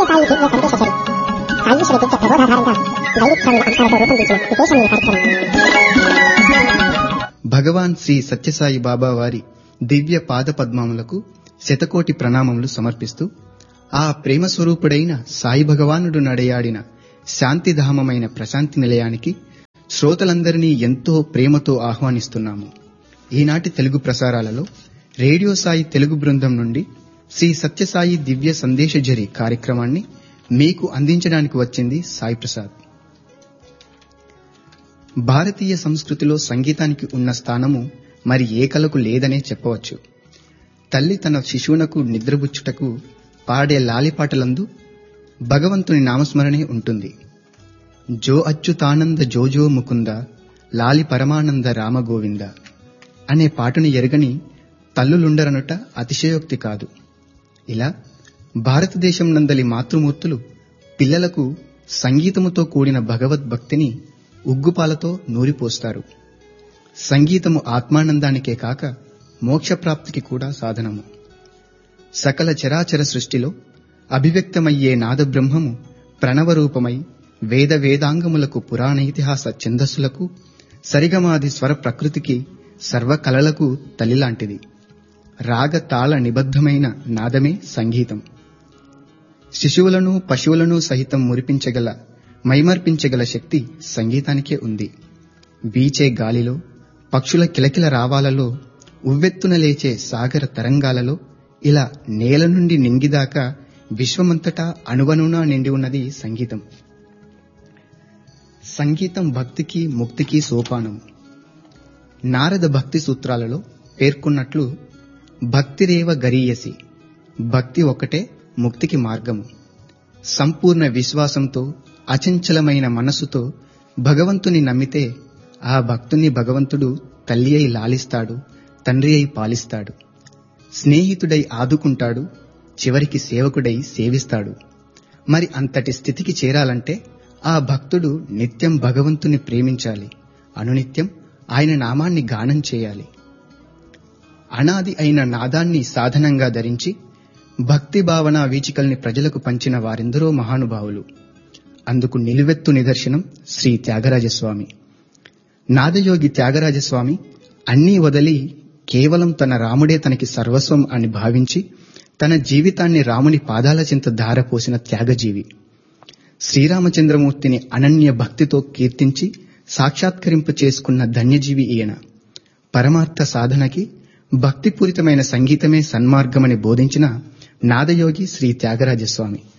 సత్యసాయి దివ్య సందేశ సరి సాయి శ్రీ దివ్య ప్రబోధాధారంగా వైవిధ్యాలను అంశాలతో రూపొందించిన విశేషమైన కార్యక్రమం భగవాన్ శ్రీ సత్యసాయి బాబా వారి దివ్య పాద పద్మములకు శతకోటి ప్రణామములు సమర్పిస్తూ ఆ ప్రేమ స్వరూపుడైన సాయి భగవానుడు నడయాడిన శాంతిధామమైన ప్రశాంతి నిలయానికి శ్రోతలందరినీ ఎంతో ప్రేమతో ఆహ్వానిస్తున్నాము ఈనాటి తెలుగు ప్రసారాలలో రేడియో సాయి తెలుగు బృందం నుండి శ్రీ సత్యసాయి దివ్య సందేశజరి కార్యక్రమాన్ని మీకు అందించడానికి వచ్చింది సాయి ప్రసాద్ భారతీయ సంస్కృతిలో సంగీతానికి ఉన్న స్థానము మరి ఏ కళకు లేదనే చెప్పవచ్చు తల్లి తన శిశువునకు నిద్రబుచ్చుటకు పాడే లాలిపాటలందు భగవంతుని నామస్మరణే ఉంటుంది జో అచ్యుతానంద జోజో ముకుంద లాలి పరమానంద రామగోవింద అనే పాటను ఎరగని తల్లులుండరనుట అతిశయోక్తి కాదు ఇలా భారతదేశం నందలి మాతృమూర్తులు పిల్లలకు సంగీతముతో కూడిన భగవద్భక్తిని ఉగ్గుపాలతో నూరిపోస్తారు సంగీతము ఆత్మానందానికే కాక మోక్షప్రాప్తికి కూడా సాధనము సకల చరాచర సృష్టిలో అభివ్యక్తమయ్యే నాదబ్రహ్మము ప్రణవరూపమై వేద వేదాంగములకు పురాణ ఇతిహాస ఛందస్సులకు సరిగమాది స్వర ప్రకృతికి సర్వకళలకు తల్లిలాంటిది రాగ తాళ నిబద్ధమైన నాదమే సంగీతం శిశువులను పశువులను సహితం మురిపించగల మైమర్పించగల శక్తి సంగీతానికే ఉంది వీచే గాలిలో పక్షుల కిలకిల రావాలలో ఉవ్వెత్తున లేచే సాగర తరంగాలలో ఇలా నేల నుండి నింగిదాకా విశ్వమంతటా అణువణునా నిండి ఉన్నది సంగీతం సంగీతం భక్తికి ముక్తికి సోపానం నారద భక్తి సూత్రాలలో పేర్కొన్నట్లు భక్తిరేవ గరీయసి భక్తి ఒకటే ముక్తికి మార్గము సంపూర్ణ విశ్వాసంతో అచంచలమైన మనస్సుతో భగవంతుని నమ్మితే ఆ భక్తుని భగవంతుడు తల్లి అయి లాలిస్తాడు తండ్రి అయి పాలిస్తాడు స్నేహితుడై ఆదుకుంటాడు చివరికి సేవకుడై సేవిస్తాడు మరి అంతటి స్థితికి చేరాలంటే ఆ భక్తుడు నిత్యం భగవంతుని ప్రేమించాలి అనునిత్యం ఆయన నామాన్ని గానం చేయాలి అనాది అయిన నాదాన్ని సాధనంగా ధరించి భక్తి భావన వీచికల్ని ప్రజలకు పంచిన వారెందరో మహానుభావులు అందుకు నిలువెత్తు నిదర్శనం శ్రీ త్యాగరాజస్వామి నాదయోగి త్యాగరాజస్వామి అన్నీ వదిలి కేవలం తన రాముడే తనకి సర్వస్వం అని భావించి తన జీవితాన్ని రాముని పాదాల చింత ధారపోసిన త్యాగజీవి శ్రీరామచంద్రమూర్తిని అనన్య భక్తితో కీర్తించి సాక్షాత్కరింప చేసుకున్న ధన్యజీవి ఈయన పరమార్థ సాధనకి భక్తిపూరితమైన సంగీతమే సన్మార్గమని బోధించిన నాదయోగి శ్రీ త్యాగరాజస్వామి